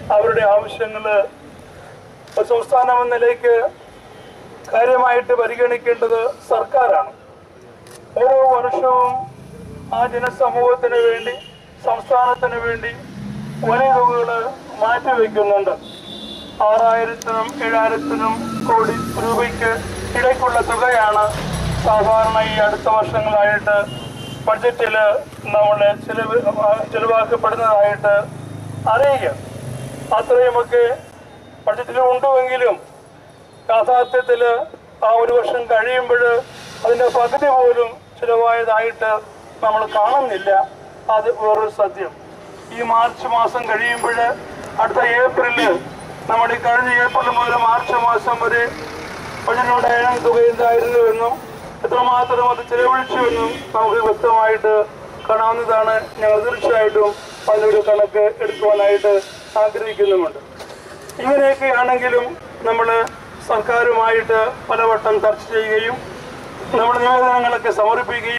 അവരുടെ ആവശ്യങ്ങൾ സംസ്ഥാനം എന്ന നിലയ്ക്ക് കാര്യമായിട്ട് പരിഗണിക്കേണ്ടത് സർക്കാരാണ് ഓരോ വർഷവും ആ ജനസമൂഹത്തിന് വേണ്ടി സംസ്ഥാനത്തിന് വേണ്ടി വലിയ തുകകൾ മാറ്റിവെക്കുന്നുണ്ട് ആറായിരത്തിനും ഏഴായിരത്തിനും കോടി രൂപയ്ക്ക് ഇടയ്ക്കുള്ള തുകയാണ് സാധാരണ ഈ അടുത്ത വർഷങ്ങളായിട്ട് ബഡ്ജറ്റിൽ നമ്മൾ ചിലവ് ചിലവാക്കപ്പെടുന്നതായിട്ട് അറിയുക അത്രയുമൊക്കെ ബഡ്ജറ്റിൽ ഉണ്ടുവെങ്കിലും യാഥാർത്ഥ്യത്തിൽ ആ ഒരു വർഷം കഴിയുമ്പോൾ അതിൻ്റെ പകുതി പോലും ചിലവായതായിട്ട് നമ്മൾ കാണുന്നില്ല അത് വേറൊരു സത്യം ഈ മാർച്ച് മാസം കഴിയുമ്പോൾ അടുത്ത ഏപ്രിലിൽ നമ്മൾ ഈ കഴിഞ്ഞ ഏപ്രിൽ മുതൽ മാർച്ച് മാസം വരെ ബജറ്റിനുണ്ടായ തുക എന്തായിരുന്നുവെന്നും എത്രമാത്രം അത് ചെലവഴിച്ചുവെന്നും നമുക്ക് വ്യക്തമായിട്ട് കാണാവുന്നതാണ് ഞങ്ങൾ തീർച്ചയായിട്ടും അതിനൊരു കണക്ക് എടുക്കുവാനായിട്ട് ആഗ്രഹിക്കുന്നുമുണ്ട് ഇങ്ങനെയൊക്കെയാണെങ്കിലും നമ്മൾ സർക്കാരുമായിട്ട് പലവട്ടം ചർച്ച ചെയ്യുകയും നമ്മുടെ നിവേദനങ്ങളൊക്കെ സമർപ്പിക്കുകയും